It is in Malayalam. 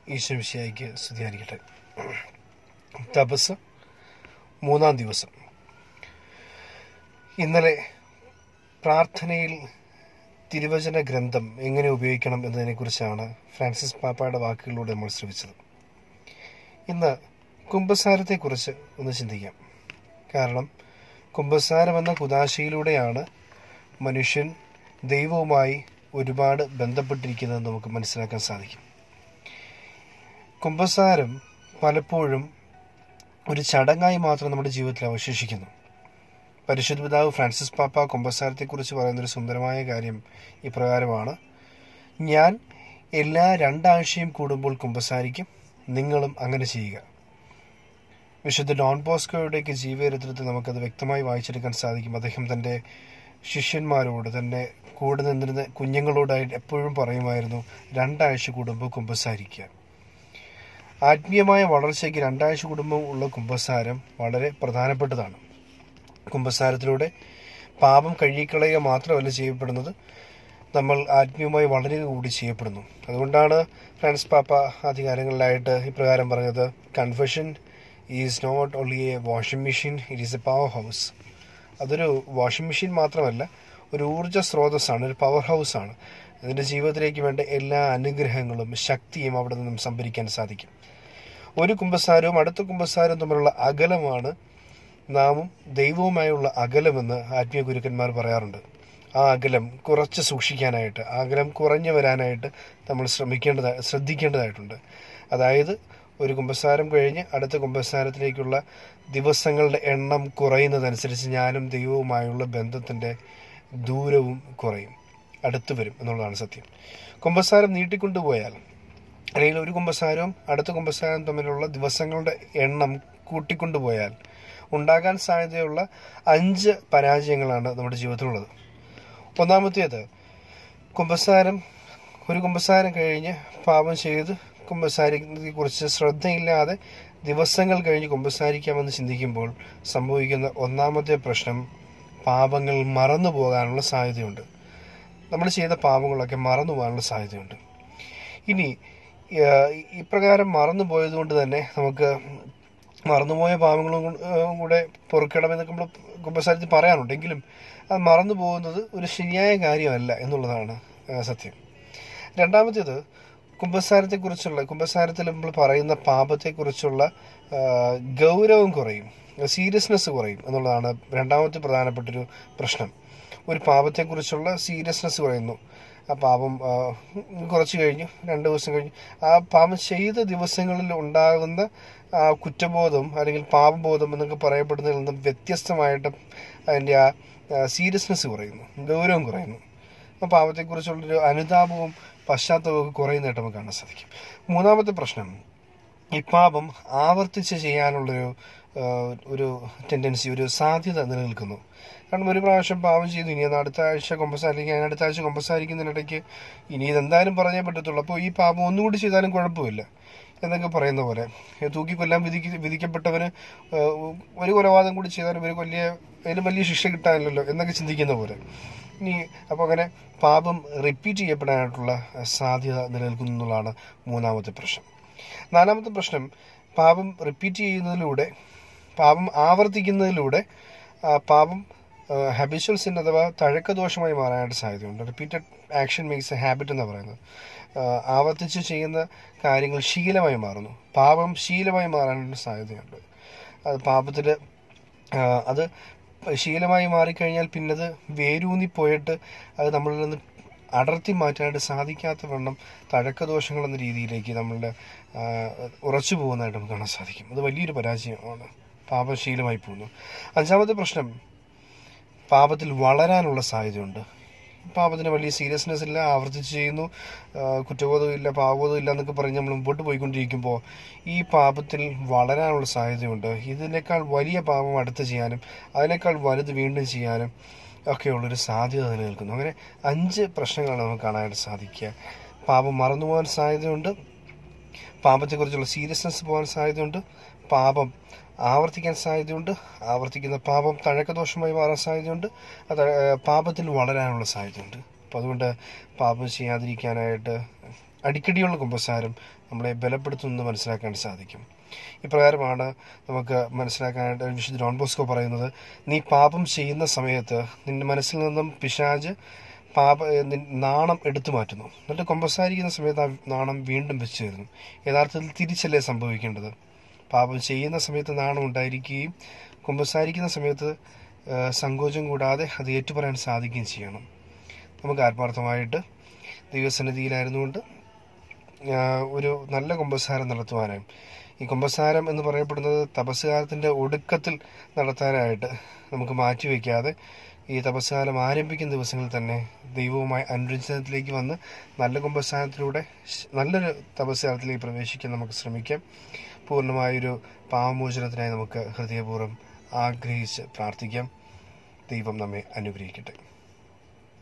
ഈശ്വമിശിയായിക്ക് സ്തുതിയായിരിക്കട്ടെ തപസ് മൂന്നാം ദിവസം ഇന്നലെ പ്രാർത്ഥനയിൽ തിരുവചന ഗ്രന്ഥം എങ്ങനെ ഉപയോഗിക്കണം എന്നതിനെക്കുറിച്ചാണ് ഫ്രാൻസിസ് പാപ്പയുടെ വാക്കുകളിലൂടെ നമ്മൾ ശ്രമിച്ചത് ഇന്ന് കുംഭസാരത്തെക്കുറിച്ച് ഒന്ന് ചിന്തിക്കാം കാരണം കുംഭസാരം എന്ന കുതാശയിലൂടെയാണ് മനുഷ്യൻ ദൈവവുമായി ഒരുപാട് ബന്ധപ്പെട്ടിരിക്കുന്നത് നമുക്ക് മനസ്സിലാക്കാൻ സാധിക്കും കുംഭസാരം പലപ്പോഴും ഒരു ചടങ്ങായി മാത്രം നമ്മുടെ ജീവിതത്തിൽ അവശേഷിക്കുന്നു പരിശുദ്ധ പിതാവ് ഫ്രാൻസിസ് പാപ്പ കുംഭസാരത്തെക്കുറിച്ച് പറയുന്നൊരു സുന്ദരമായ കാര്യം ഇപ്രകാരമാണ് ഞാൻ എല്ലാ രണ്ടാഴ്ചയും കൂടുമ്പോൾ കുംഭസാരിക്കും നിങ്ങളും അങ്ങനെ ചെയ്യുക വിശുദ്ധ ഡോൺ ബോസ്കോയുടെയൊക്കെ ജീവചരിത്രത്തിൽ നമുക്കത് വ്യക്തമായി വായിച്ചെടുക്കാൻ സാധിക്കും അദ്ദേഹം തൻ്റെ ശിഷ്യന്മാരോട് തന്നെ കൂടെ നിന്നിരുന്ന കുഞ്ഞുങ്ങളോടായി എപ്പോഴും പറയുമായിരുന്നു രണ്ടാഴ്ച കൂടുമ്പോൾ കുംഭസാരിക്കുക ആത്മീയമായ വളർച്ചയ്ക്ക് രണ്ടാഴ്ച കുടുംബം ഉള്ള കുംഭസാരം വളരെ പ്രധാനപ്പെട്ടതാണ് കുംഭസാരത്തിലൂടെ പാപം കഴുകിക്കളയുക മാത്രമല്ല ചെയ്യപ്പെടുന്നത് നമ്മൾ ആത്മീയമായി വളരുക കൂടി ചെയ്യപ്പെടുന്നു അതുകൊണ്ടാണ് ഫ്രാൻസ് പാപ്പ ആദ്യകാലങ്ങളിലായിട്ട് ഇപ്രകാരം പറഞ്ഞത് confession is not only a washing machine it is a power house അതൊരു വാഷിംഗ് മെഷീൻ മാത്രമല്ല ഒരു ഊർജ്ജ സ്രോതസ്സാണ് ഒരു പവർ ഹൗസാണ് അതിൻ്റെ ജീവിതത്തിലേക്ക് വേണ്ട എല്ലാ അനുഗ്രഹങ്ങളും ശക്തിയും അവിടെ നിന്നും സംഭരിക്കാൻ സാധിക്കും ഒരു കുംഭസാരവും അടുത്ത കുംഭസാരവും തമ്മിലുള്ള അകലമാണ് നാമും ദൈവവുമായുള്ള അകലമെന്ന് ആത്മീയ ഗുരുക്കന്മാർ പറയാറുണ്ട് ആ അകലം കുറച്ച് സൂക്ഷിക്കാനായിട്ട് ആ അകലം കുറഞ്ഞു വരാനായിട്ട് നമ്മൾ ശ്രമിക്കേണ്ടത് ശ്രദ്ധിക്കേണ്ടതായിട്ടുണ്ട് അതായത് ഒരു കുംഭസാരം കഴിഞ്ഞ് അടുത്ത കുംഭസാരത്തിലേക്കുള്ള ദിവസങ്ങളുടെ എണ്ണം കുറയുന്നതനുസരിച്ച് ഞാനും ദൈവവുമായുള്ള ബന്ധത്തിൻ്റെ ദൂരവും കുറയും അടുത്തു വരും എന്നുള്ളതാണ് സത്യം കുംഭസാരം നീട്ടിക്കൊണ്ടുപോയാൽ അല്ലെങ്കിൽ ഒരു കുംഭസാരവും അടുത്ത കുംഭസാരം തമ്മിലുള്ള ദിവസങ്ങളുടെ എണ്ണം കൂട്ടിക്കൊണ്ടുപോയാൽ ഉണ്ടാകാൻ സാധ്യതയുള്ള അഞ്ച് പരാജയങ്ങളാണ് നമ്മുടെ ജീവിതത്തിലുള്ളത് ഒന്നാമത്തേത് കുംഭസാരം ഒരു കുംഭസാരം കഴിഞ്ഞ് പാപം ചെയ്ത് കുറിച്ച് ശ്രദ്ധയില്ലാതെ ദിവസങ്ങൾ കഴിഞ്ഞ് കുമ്പസാരിക്കാമെന്ന് ചിന്തിക്കുമ്പോൾ സംഭവിക്കുന്ന ഒന്നാമത്തെ പ്രശ്നം പാപങ്ങൾ മറന്നു പോകാനുള്ള സാധ്യതയുണ്ട് നമ്മൾ ചെയ്ത പാപങ്ങളൊക്കെ മറന്നു പോകാനുള്ള സാധ്യതയുണ്ട് ഇനി ഇപ്രകാരം മറന്നു പോയതുകൊണ്ട് തന്നെ നമുക്ക് മറന്നുപോയ പാപങ്ങളും കൂടെ പൊറുക്കണമെന്നൊക്കെ നമ്മൾ കുമ്പസാരത്തിൽ പറയാനുണ്ട് എങ്കിലും അത് മറന്നു പോകുന്നത് ഒരു ശരിയായ കാര്യമല്ല എന്നുള്ളതാണ് സത്യം രണ്ടാമത്തേത് കുംഭസാരത്തെക്കുറിച്ചുള്ള കുംഭസാരത്തിൽ നമ്മൾ പറയുന്ന പാപത്തെക്കുറിച്ചുള്ള ഗൗരവം കുറയും സീരിയസ്നെസ് കുറയും എന്നുള്ളതാണ് രണ്ടാമത്തെ പ്രധാനപ്പെട്ടൊരു പ്രശ്നം ഒരു പാപത്തെക്കുറിച്ചുള്ള സീരിയസ്നെസ് കുറയുന്നു ആ പാപം കുറച്ച് കഴിഞ്ഞു രണ്ട് ദിവസം കഴിഞ്ഞു ആ പാപം ചെയ്ത ദിവസങ്ങളിൽ ഉണ്ടാകുന്ന ആ കുറ്റബോധം അല്ലെങ്കിൽ പാപബോധം എന്നൊക്കെ പറയപ്പെടുന്നതിൽ നിന്നും വ്യത്യസ്തമായിട്ട് അതിൻ്റെ ആ സീരിയസ്നെസ് കുറയുന്നു ഗൗരവം കുറയുന്നു അപ്പോൾ പാപത്തെക്കുറിച്ചുള്ളൊരു അനുതാപവും പശ്ചാത്തലമൊക്കെ കുറയുന്നതായിട്ട് നമുക്ക് കാണാൻ സാധിക്കും മൂന്നാമത്തെ പ്രശ്നം ഈ പാപം ആവർത്തിച്ച് ചെയ്യാനുള്ളൊരു ഒരു ടെൻഡൻസി ഒരു സാധ്യത നിലനിൽക്കുന്നു കാരണം ഒരു പ്രാവശ്യം പാപം ചെയ്തു ഇനി അത് അടുത്ത ആഴ്ച കൊമ്പസാരിക്കും അതിന് അടുത്ത ആഴ്ച കൊമ്പസാരിക്കുന്നതിനിടയ്ക്ക് ഇനി ഇതെന്തായാലും പറഞ്ഞേ പറ്റത്തുള്ളൂ അപ്പോൾ ഈ പാപം ഒന്നുകൂടി ചെയ്താലും കുഴപ്പമില്ല എന്നൊക്കെ പറയുന്ന പോലെ തൂക്കിക്കൊല്ലാൻ വിധിക്ക് വിധിക്കപ്പെട്ടവന് ഒരു കൊലപാതകം കൂടി ചെയ്താലും ഒരു വലിയ അതിന് വലിയ ശിക്ഷ കിട്ടാനില്ലല്ലോ എന്നൊക്കെ ചിന്തിക്കുന്ന പോലെ ഇനി അപ്പോൾ അങ്ങനെ പാപം റിപ്പീറ്റ് ചെയ്യപ്പെടാനായിട്ടുള്ള സാധ്യത നിലനിൽക്കുന്നു എന്നുള്ളതാണ് മൂന്നാമത്തെ പ്രശ്നം നാലാമത്തെ പ്രശ്നം പാപം റിപ്പീറ്റ് ചെയ്യുന്നതിലൂടെ പാപം ആവർത്തിക്കുന്നതിലൂടെ പാപം ഹാബിച്വൽ സിൻ അഥവാ തഴക്കദോഷമായി മാറാനായിട്ട് സാധ്യതയുണ്ട് repeated action makes a habit എന്ന് പറയുന്നത് ആവർത്തിച്ച് ചെയ്യുന്ന കാര്യങ്ങൾ ശീലമായി മാറുന്നു പാപം ശീലമായി മാറാനുള്ള സാധ്യതയുണ്ട് അത് പാപത്തിൽ അത് ശീലമായി മാറിക്കഴിഞ്ഞാൽ പിന്നത് വേരൂന്നി പോയിട്ട് അത് നമ്മളിൽ നിന്ന് അടർത്തി മാറ്റാനായിട്ട് സാധിക്കാത്ത വണ്ണം തഴക്കദോഷങ്ങൾ എന്ന രീതിയിലേക്ക് നമ്മളുടെ ഉറച്ചു പോകുന്നതായിട്ട് നമുക്ക് കാണാൻ സാധിക്കും അത് വലിയൊരു പരാജയമാണ് പാപശീലമായി പോകുന്നു അഞ്ചാമത്തെ പ്രശ്നം പാപത്തിൽ വളരാനുള്ള സാധ്യതയുണ്ട് പാപത്തിന് വലിയ സീരിയസ്നെസ് ഇല്ല ആവർത്തിച്ച് ചെയ്യുന്നു കുറ്റബോധം ഇല്ല പാപബോധം ഇല്ല എന്നൊക്കെ പറഞ്ഞ് നമ്മൾ മുമ്പോട്ട് പോയിക്കൊണ്ടിരിക്കുമ്പോൾ ഈ പാപത്തിൽ വളരാനുള്ള സാധ്യതയുണ്ട് ഇതിനേക്കാൾ വലിയ പാപം അടുത്ത് ചെയ്യാനും അതിനേക്കാൾ വലുത് വീണ്ടും ചെയ്യാനും ഒക്കെയുള്ളൊരു സാധ്യത നിലനിൽക്കുന്നു അങ്ങനെ അഞ്ച് പ്രശ്നങ്ങളാണ് നമുക്ക് കാണാനായിട്ട് സാധിക്കുക പാപം മറന്നു പോകാൻ സാധ്യതയുണ്ട് പാപത്തെക്കുറിച്ചുള്ള സീരിയസ്നെസ് പോകാൻ സാധ്യതയുണ്ട് പാപം ആവർത്തിക്കാൻ സാധ്യതയുണ്ട് ആവർത്തിക്കുന്ന പാപം തഴക്കദോഷമായി മാറാൻ സാധ്യതയുണ്ട് അത് പാപത്തിൽ വളരാനുള്ള സാധ്യതയുണ്ട് അപ്പോൾ അതുകൊണ്ട് പാപം ചെയ്യാതിരിക്കാനായിട്ട് അടിക്കടിയുള്ള കുമ്പസാരം നമ്മളെ ബലപ്പെടുത്തുമെന്ന് മനസ്സിലാക്കാൻ സാധിക്കും ഇപ്രകാരമാണ് നമുക്ക് മനസ്സിലാക്കാനായിട്ട് വിശുദ്ധ ഡോൺ ബോസ്കോ പറയുന്നത് നീ പാപം ചെയ്യുന്ന സമയത്ത് നിന്റെ മനസ്സിൽ നിന്നും പിശാജ് പാപ നിൻ- നാണം എടുത്തു മാറ്റുന്നു എന്നിട്ട് കുമ്പസാരിക്കുന്ന സമയത്ത് ആ നാണം വീണ്ടും വെച്ചു തരുന്നു യഥാർത്ഥത്തിൽ തിരിച്ചല്ലേ സംഭവിക്കേണ്ടത് പാപം ചെയ്യുന്ന സമയത്ത് നാണം ഉണ്ടായിരിക്കുകയും കുമ്പസാരിക്കുന്ന സമയത്ത് ആ, സങ്കോചം കൂടാതെ അത് ഏറ്റുപറയാൻ സാധിക്കുകയും ചെയ്യണം നമുക്ക് ആത്മാർത്ഥമായിട്ട് ദൈവസന്നിധിയിലായിരുന്നുകൊണ്ട് ആ, ഒരു നല്ല കുമ്പസാരം നടത്തുവാനും ഈ കുമ്പസാരം എന്ന് പറയപ്പെടുന്നത് തപസ്സുകാലത്തിൻ്റെ ഒടുക്കത്തിൽ നടത്താനായിട്ട് നമുക്ക് മാറ്റിവെക്കാതെ ഈ തപസ്സുകാലം ആരംഭിക്കുന്ന ദിവസങ്ങളിൽ തന്നെ ദൈവവുമായി അനുരഞ്ജനത്തിലേക്ക് വന്ന് നല്ല കുമ്പസാരത്തിലൂടെ ശ്- നല്ലൊരു തപസ്സുകാലത്തിലേക്ക് പ്രവേശിക്കാൻ നമുക്ക് ശ്രമിക്കാം പൂർണ്ണമായൊരു പാവമോചനത്തിനായി നമുക്ക് ഹൃദയപൂർവ്വം ആഗ്രഹിച്ച് പ്രാർത്ഥിക്കാം ദൈവം നമ്മെ അനുഗ്രഹിക്കട്ടെ